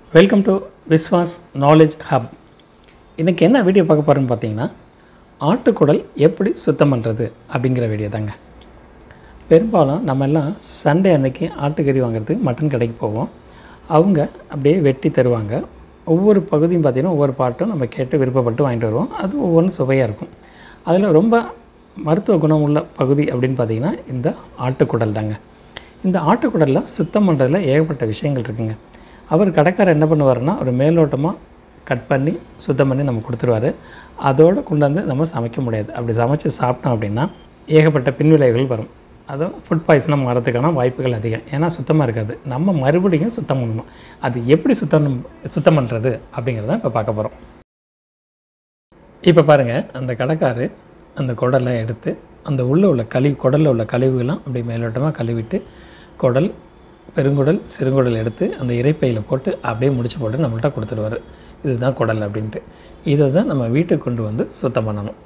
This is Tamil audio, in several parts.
Welcome to Vishwas knowledge hub இன்றைக்கி என்ன வீடியோ பார்க்க போகிறோன்னு பார்த்தீங்கன்னா ஆட்டுக்குடல் எப்படி சுத்தம் பண்ணுறது அப்படிங்கிற வீடியோ தாங்க பெரும்பாலும் நம்ம எல்லாம் சண்டே அன்னைக்கு ஆட்டுக்கறி வாங்குறதுக்கு மட்டன் கடைக்கு போவோம் அவங்க அப்படியே வெட்டி தருவாங்க ஒவ்வொரு பகுதியும் பார்த்திங்கன்னா ஒவ்வொரு பாட்டும் நம்ம கேட்டு விருப்பப்பட்டு வாங்கிட்டு வருவோம் அது ஒவ்வொன்றும் சுவையாக இருக்கும் அதில் ரொம்ப மருத்துவ குணம் உள்ள பகுதி அப்படின்னு பார்த்திங்கன்னா இந்த ஆட்டுக்குடல் தாங்க இந்த ஆட்டுக்குடலில் சுத்தம் பண்ணுறதுல ஏகப்பட்ட விஷயங்கள் இருக்குங்க அவர் கடைக்காரர் என்ன பண்ணுவாருன்னா ஒரு மேலோட்டமாக கட் பண்ணி சுத்தம் பண்ணி நம்ம கொடுத்துருவாரு அதோடு கொண்டாந்து நம்ம சமைக்க முடியாது அப்படி சமைச்சு சாப்பிட்டோம் அப்படின்னா ஏகப்பட்ட பின்விளைவுகள் வரும் அதுவும் ஃபுட் பாய்சனாக மாறதுக்கான வாய்ப்புகள் அதிகம் ஏன்னா சுத்தமாக இருக்காது நம்ம மறுபடியும் சுத்தம் பண்ணணும் அது எப்படி சுத்தம் சுத்தம் பண்ணுறது அப்படிங்கிறத இப்போ பார்க்க போகிறோம் இப்போ பாருங்கள் அந்த கடைக்காரு அந்த குடலை எடுத்து அந்த உள்ளே உள்ள கழிவு குடலில் உள்ள கழிவுகள்லாம் அப்படி மேலோட்டமாக கழுவிட்டு குடல் பெருங்குடல் சிறுங்குடல் எடுத்து அந்த இறைப்பையில் போட்டு அப்படியே முடிச்சு போட்டு நம்மள்ட்ட கொடுத்துருவாரு இதுதான் குடல் அப்படின்ட்டு இதை தான் நம்ம வீட்டுக்கு கொண்டு வந்து சுத்தம் பண்ணணும்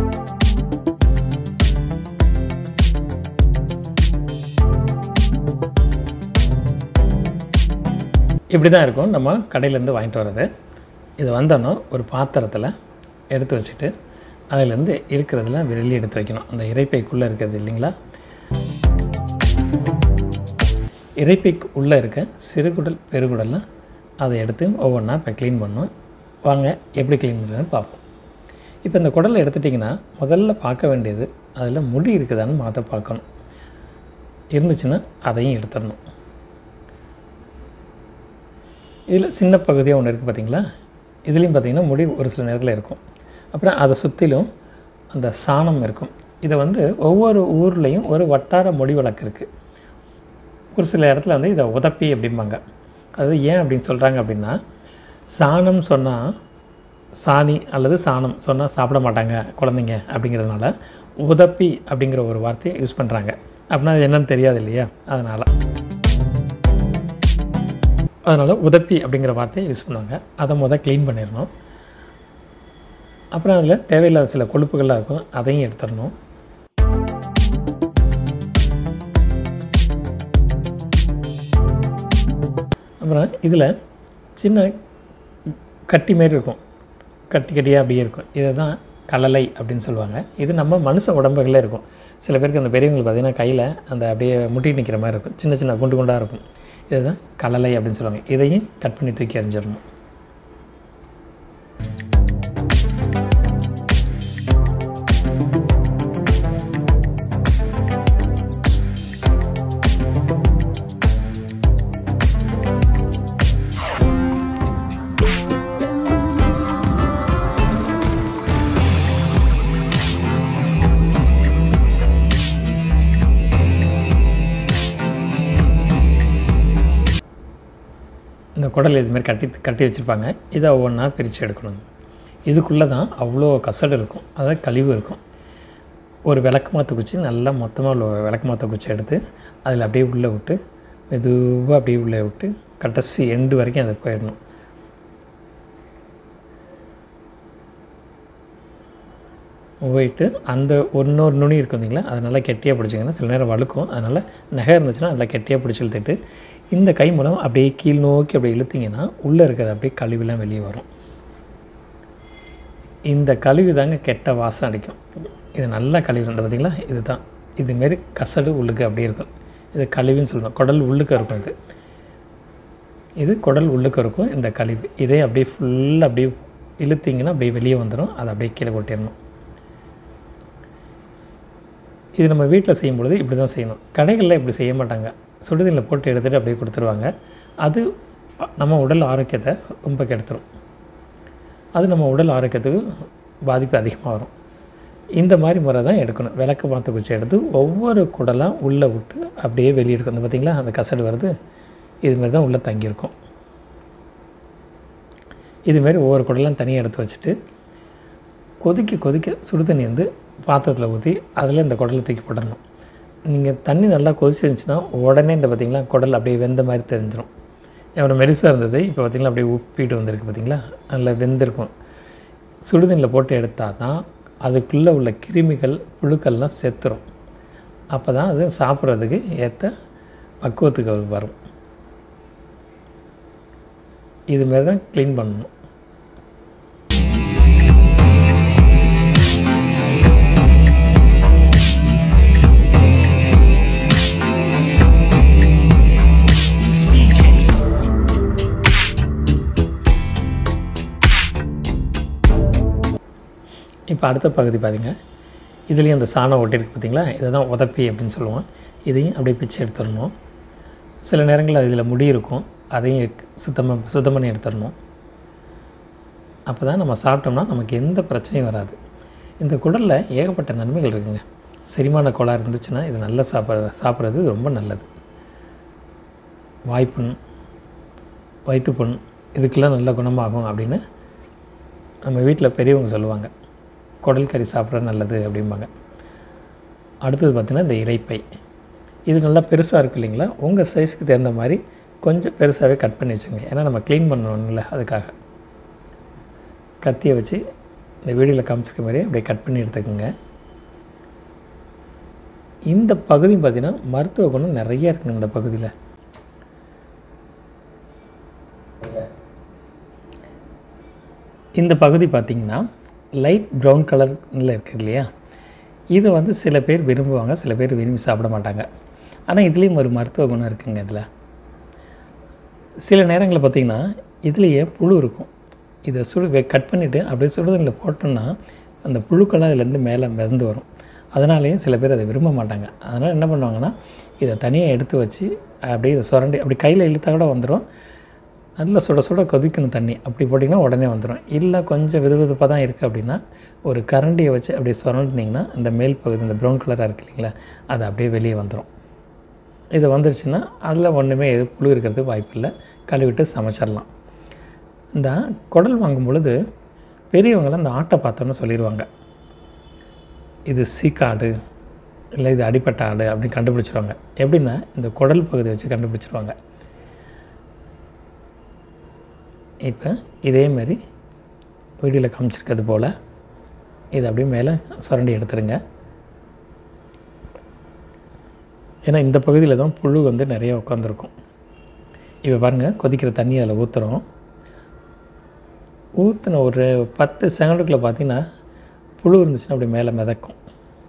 இப்படி தான் இருக்கும் நம்ம கடையிலேருந்து வாங்கிட்டு வர்றது இது வந்தோன்னா ஒரு பாத்திரத்தில் எடுத்து வச்சுட்டு அதிலேருந்து இருக்கிறதெல்லாம் வெளியே எடுத்து வைக்கணும் அந்த இறைப்பைக்குள்ளே இருக்கிறது இல்லைங்களா இறைப்பைக்கு உள்ளே இருக்க சிறுகுடல் பெருகுடல்லாம் அதை எடுத்து ஒவ்வொன்றா இப்போ க்ளீன் பண்ணணும் வாங்க எப்படி க்ளீன் பண்ணுறதுன்னு பார்ப்போம் இப்போ இந்த குடலை எடுத்துட்டிங்கன்னா முதல்ல பார்க்க வேண்டியது அதில் முடி இருக்குதான்னு மாற்ற பார்க்கணும் இருந்துச்சுன்னா அதையும் எடுத்துடணும் இதில் சின்ன பகுதியாக ஒன்று இருக்குது பார்த்தீங்களா இதுலேயும் பார்த்தீங்கன்னா முடி ஒரு சில நேரத்தில் இருக்கும் அப்புறம் அதை சுற்றிலும் அந்த சாணம் இருக்கும் இதை வந்து ஒவ்வொரு ஊர்லேயும் ஒரு வட்டார மொழி வழக்கு இருக்குது ஒரு சில இடத்துல வந்து இதை உதப்பி அப்படிம்பாங்க அது ஏன் அப்படின்னு சொல்கிறாங்க அப்படின்னா சாணம் சொன்னால் சாணி அல்லது சாணம் சொன்னால் சாப்பிட மாட்டாங்க குழந்தைங்க அப்படிங்கிறதுனால உதப்பி அப்படிங்கிற ஒரு வார்த்தையை யூஸ் பண்ணுறாங்க அப்படின்னா அது என்னன்னு தெரியாது இல்லையா அதனால் அதனால் உதப்பி அப்படிங்கிற வார்த்தையை யூஸ் பண்ணுவாங்க அதை முதல் க்ளீன் பண்ணிடணும் அப்புறம் அதில் தேவையில்லாத சில கொழுப்புகள்லாம் இருக்கும் அதையும் எடுத்துடணும் அப்புறம் இதில் சின்ன கட்டி மாரி இருக்கும் கட்டி கட்டியாக அப்படியே இருக்கும் இதை தான் கலலை அப்படின்னு சொல்லுவாங்க இது நம்ம மனுஷ உடம்புகளே இருக்கும் சில பேருக்கு அந்த பெரியவங்களுக்கு பார்த்திங்கன்னா கையில் அந்த அப்படியே முட்டி நிற்கிற மாதிரி இருக்கும் சின்ன சின்ன குண்டு குண்டாக இருக்கும் இதுதான் கலலை அப்படின்னு சொல்லுவாங்க இதையும் கட் பண்ணி தூக்கி எறிஞ்சிடணும் இந்த குடல் இதுமாரி கட்டி கட்டி வச்சுருப்பாங்க இதை ஒவ்வொன்றா பிரித்து எடுக்கணும் இதுக்குள்ளே தான் அவ்வளோ கசடு இருக்கும் அதாவது கழிவு இருக்கும் ஒரு விளக்கு மாற்ற குச்சி நல்லா மொத்தமாக உள்ள விளக்கு மாற்ற குச்சி எடுத்து அதில் அப்படியே உள்ளே விட்டு மெதுவாக அப்படியே உள்ளே விட்டு கடைசி எண்டு வரைக்கும் அதை போயிடணும் போயிட்டு அந்த இன்னொரு நுனி இருக்கும் இல்லைங்களா அதை நல்லா கெட்டியாக பிடிச்சிங்கன்னா சில நேரம் வழுக்கும் அதனால் நகை இருந்துச்சுன்னா நல்லா கெட்டியாக பிடிச்சி இழுத்துட்டு இந்த கை மூலம் அப்படியே கீழ் நோக்கி அப்படியே இழுத்திங்கன்னா உள்ளே இருக்கிறது அப்படியே கழிவுலாம் வெளியே வரும் இந்த கழிவு தாங்க கெட்ட வாசம் அடிக்கும் இது நல்லா கழிவு இருந்தது பார்த்திங்களா இது தான் இதுமாரி கசடு உள்ளுக்கு அப்படியே இருக்கும் இது கழிவுன்னு சொல்லணும் குடல் உள்ளுக்கு இருக்கும் இது இது குடல் உள்ளுக்கு இருக்கும் இந்த கழிவு இதே அப்படியே ஃபுல்லாக அப்படியே இழுத்திங்கன்னா அப்படியே வெளியே வந்துடும் அதை அப்படியே கீழே கொட்டிடணும் இது நம்ம வீட்டில் செய்யும் பொழுது இப்படி தான் செய்யணும் கடைகளில் இப்படி செய்ய மாட்டாங்க சுடுதண்ணில் போட்டு எடுத்துகிட்டு அப்படியே கொடுத்துருவாங்க அது நம்ம உடல் ஆரோக்கியத்தை ரொம்ப கெடுத்துரும் அது நம்ம உடல் ஆரோக்கியத்துக்கு பாதிப்பு அதிகமாக வரும் இந்த மாதிரி முறை தான் எடுக்கணும் விளக்கு மாற்ற குச்சி எடுத்து ஒவ்வொரு குடலாம் உள்ளே விட்டு அப்படியே வெளியே எடுக்கணும் பார்த்திங்களா அந்த கசடு வருது இதுமாரி தான் உள்ளே தங்கியிருக்கும் இதுமாரி ஒவ்வொரு குடலாம் தனியாக எடுத்து வச்சுட்டு கொதிக்க கொதிக்க சுடு தண்ணி வந்து பாத்திரத்தில் ஊற்றி அதில் இந்த குடலை தூக்கி போடணும் நீங்கள் தண்ணி நல்லா கொதிச்சு இருந்துச்சுன்னா உடனே இந்த பார்த்திங்களா குடல் அப்படியே வெந்த மாதிரி தெரிஞ்சிடும் எவ்வளோ மெரிசாக இருந்தது இப்போ பார்த்திங்களா அப்படியே உப்பிட்டு வந்திருக்கு பார்த்திங்களா நல்லா வெந்திருக்கும் சுடுதண்ணில் போட்டு எடுத்தால் தான் அதுக்குள்ளே உள்ள கிருமிகள் புழுக்கள்லாம் செத்துரும் அப்போ தான் அது சாப்பிட்றதுக்கு ஏற்ற பக்குவத்துக்கு வரும் இதுமாரி தான் க்ளீன் பண்ணணும் இப்போ அடுத்த பகுதி பாருங்க இதுலேயும் அந்த சாணம் ஒட்டியிருக்கு பார்த்தீங்களா இதை தான் உதப்பி அப்படின்னு சொல்லுவோம் இதையும் அப்படியே பிச்சு எடுத்துடணும் சில நேரங்களில் இதில் முடி இருக்கும் அதையும் சுத்தமாக சுத்தம் பண்ணி எடுத்துடணும் அப்போ தான் நம்ம சாப்பிட்டோம்னா நமக்கு எந்த பிரச்சனையும் வராது இந்த குடலில் ஏகப்பட்ட நன்மைகள் இருக்குங்க செரிமான கோளாறு இருந்துச்சுன்னா இது நல்லா சாப்பிட்ற சாப்பிட்றது ரொம்ப நல்லது வாய்ப்புண் வயிற்றுப்புண் இதுக்கெல்லாம் நல்ல குணமாகும் அப்படின்னு நம்ம வீட்டில் பெரியவங்க சொல்லுவாங்க குடல் கறி சாப்பிட்றது நல்லது அப்படிம்பாங்க அடுத்தது பார்த்திங்கன்னா இந்த இறைப்பை இது நல்லா பெருசாக இருக்கு இல்லைங்களா உங்கள் சைஸ்க்கு தகுந்த மாதிரி கொஞ்சம் பெருசாகவே கட் பண்ணி வச்சுங்க ஏன்னா நம்ம க்ளீன் பண்ணணும்ல அதுக்காக கத்தியை வச்சு இந்த வீடியோவில் காமிச்சிக்க மாதிரி அப்படியே கட் பண்ணி எடுத்துக்கோங்க இந்த பகுதி பார்த்திங்கன்னா மருத்துவ குணம் நிறைய இருக்குங்க இந்த பகுதியில் இந்த பகுதி பார்த்திங்கன்னா லைட் ப்ரௌன் கலரில் இருக்குது இல்லையா இது வந்து சில பேர் விரும்புவாங்க சில பேர் விரும்பி சாப்பிட மாட்டாங்க ஆனால் இதுலேயும் ஒரு மருத்துவ குணம் இருக்குங்க இதில் சில நேரங்களில் பார்த்திங்கன்னா இதுலேயே புழு இருக்கும் இதை சுடு கட் பண்ணிவிட்டு அப்படியே சுடுதண்ணில் போட்டோம்னா அந்த புழுக்கெல்லாம் இதுலேருந்து மேலே மிதந்து வரும் அதனாலேயும் சில பேர் அதை விரும்ப மாட்டாங்க அதனால் என்ன பண்ணுவாங்கன்னா இதை தனியாக எடுத்து வச்சு அப்படியே இதை சுரண்டி அப்படி கையில் இழுத்தா கூட வந்துடும் நல்லா சுட சுட கொதிக்கணும் தண்ணி அப்படி போட்டிங்கன்னா உடனே வந்துடும் இல்லை கொஞ்சம் வெதுவெதுப்பாக தான் இருக்குது அப்படின்னா ஒரு கரண்டியை வச்சு அப்படியே சுரண்டினீங்கன்னா இந்த மேல் பகுதி இந்த ப்ரௌன் கலராக இருக்கு இல்லைங்களா அது அப்படியே வெளியே வந்துடும் இது வந்துருச்சுன்னா அதில் ஒன்றுமே எது புழு இருக்கிறதுக்கு வாய்ப்பு இல்லை கழுவிட்டு சமைச்சிடலாம் இந்த குடல் வாங்கும் பொழுது பெரியவங்களாம் இந்த ஆட்டை பார்த்தோன்னு சொல்லிடுவாங்க இது சீக்காடு இல்லை இது அடிப்பட்ட ஆடு அப்படின்னு கண்டுபிடிச்சிருவாங்க எப்படின்னா இந்த குடல் பகுதியை வச்சு கண்டுபிடிச்சிருவாங்க இப்போ இதே மாதிரி வீடியோவில் காமிச்சிருக்கிறது போல் இதை அப்படியே மேலே சுரண்டி எடுத்துருங்க ஏன்னா இந்த பகுதியில் தான் புழு வந்து நிறைய உட்காந்துருக்கும் இப்போ பாருங்கள் கொதிக்கிற தண்ணி அதில் ஊற்றுறோம் ஊற்றின ஒரு பத்து செகண்டுக்குள்ளே பார்த்தீங்கன்னா புழு இருந்துச்சுன்னா அப்படி மேலே மிதக்கும்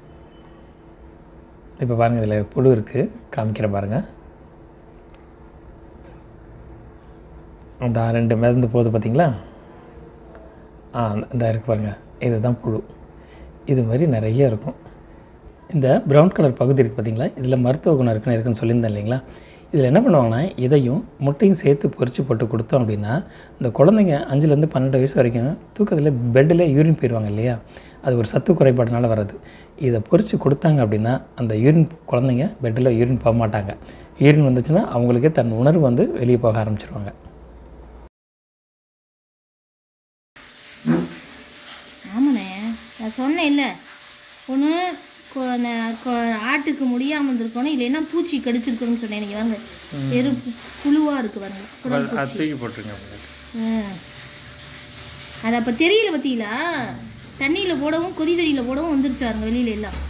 இப்போ பாருங்கள் இதில் புழு இருக்குது காமிக்கிறேன் பாருங்கள் அந்த ரெண்டு மிதந்து போகுது பார்த்தீங்களா ஆ இந்த இருக்குது பாருங்கள் இதுதான் புழு இது மாதிரி நிறைய இருக்கும் இந்த ப்ரௌன் கலர் பகுதி இருக்குது பார்த்தீங்களா இதில் மருத்துவ குணம் இருக்குன்னு இருக்குன்னு சொல்லியிருந்தேன் இல்லைங்களா இதில் என்ன பண்ணுவாங்கன்னா இதையும் முட்டையும் சேர்த்து பொரித்து போட்டு கொடுத்தோம் அப்படின்னா இந்த குழந்தைங்க அஞ்சுலேருந்து பன்னெண்டு வயசு வரைக்கும் தூக்கத்தில் பெட்டில் யூரின் போயிடுவாங்க இல்லையா அது ஒரு சத்து குறைபாடுனால வர்றது இதை பொரித்து கொடுத்தாங்க அப்படின்னா அந்த யூரின் குழந்தைங்க பெட்டில் யூரின் போக மாட்டாங்க யூரின் வந்துச்சுன்னா அவங்களுக்கே தன் உணர்வு வந்து வெளியே போக ஆரம்பிச்சிருவாங்க ஆமாண்ணே நான் சொன்னேன் இல்லை ஒன்று ஆட்டுக்கு முடியாமல் இருந்திருக்கணும் இல்லைன்னா பூச்சி கடிச்சிருக்கணும்னு சொன்னேன் நீங்கள் வாங்க வெறும் பு- புழுவா இருக்கு பாருங்க குடல் பூச்சி தூக்கி போட்டுருங்க ஆ. அது அப்போ தெரியல பார்த்தீங்களா தண்ணியில் போடவும் கொதி தண்ணியில் போடவும் வந்துருச்சு பாருங்க வெளியில எல்லாம்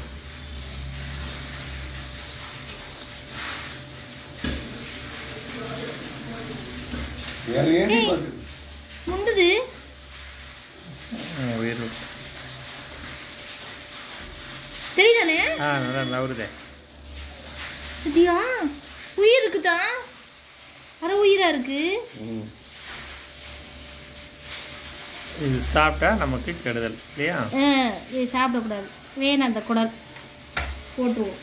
வேற ஏன் நீ பாக்கு முண்டுது உயிர் தெரியுதானே ஆ நல்லா நவருதே தியா உயிர் இருக்குதா அரை உயிரா இருக்கு ம். இது சாப்பிட்டா நமக்கு கெடுதல் இல்லையா ஆ, இது சாப்பிடக்கூடாது வேணாம் அந்த குடல் போட்டுருவோம்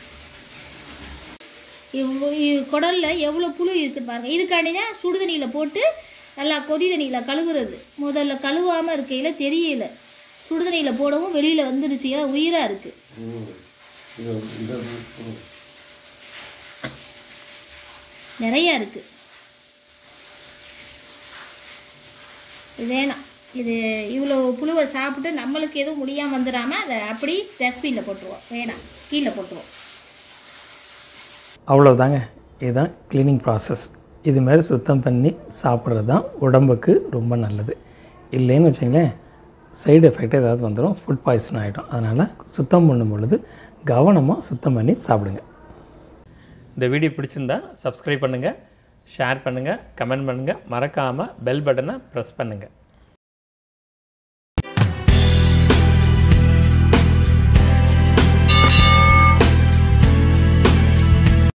இவ்வளோ- இ- குடல்ல எவ்வளோ புழு இருக்குது பாருங்க இதுக்காண்டி தான் சுடு தண்ணியில் போட்டு நல்லா கொதி தண்ணியில் கழுவுறது முதல்ல கழுவாமல் இருக்கையில் தெரியல சுடு தண்ணியில் போடவும் வெளியில் வந்துருச்சு ஏன் உயிராக இருக்குது ம். இது இது ம். நிறையா இருக்குது இது வேணாம் இது இவ்வளோ புழுவை சாப்பிட்டு நம்மளுக்கு எதுவும் முடியாமல் வந்துடாமல் அதை அப்படி டஸ்ட்பினில் போட்டுருவோம் வேணாம் கீழே போட்டுருவோம் அவ்வளோதாங்க இதுதான் க்ளீனிங் ப்ராசஸ் இது மாதிரி சுத்தம் பண்ணி சாப்பிட்றது தான் உடம்புக்கு ரொம்ப நல்லது இல்லைன்னு வச்சுங்களேன் சைடு எஃபெக்ட் ஏதாவது வந்துடும் ஃபுட் பாய்சன் ஆகிடும் அதனால் சுத்தம் பண்ணும் பொழுது கவனமாக சுத்தம் பண்ணி சாப்பிடுங்க இந்த வீடியோ பிடிச்சிருந்தா சப்ஸ்கிரைப் பண்ணுங்கள் ஷேர் பண்ணுங்கள் கமெண்ட் பண்ணுங்கள் மறக்காமல் பெல் பட்டனை ப்ரெஸ் பண்ணுங்கள்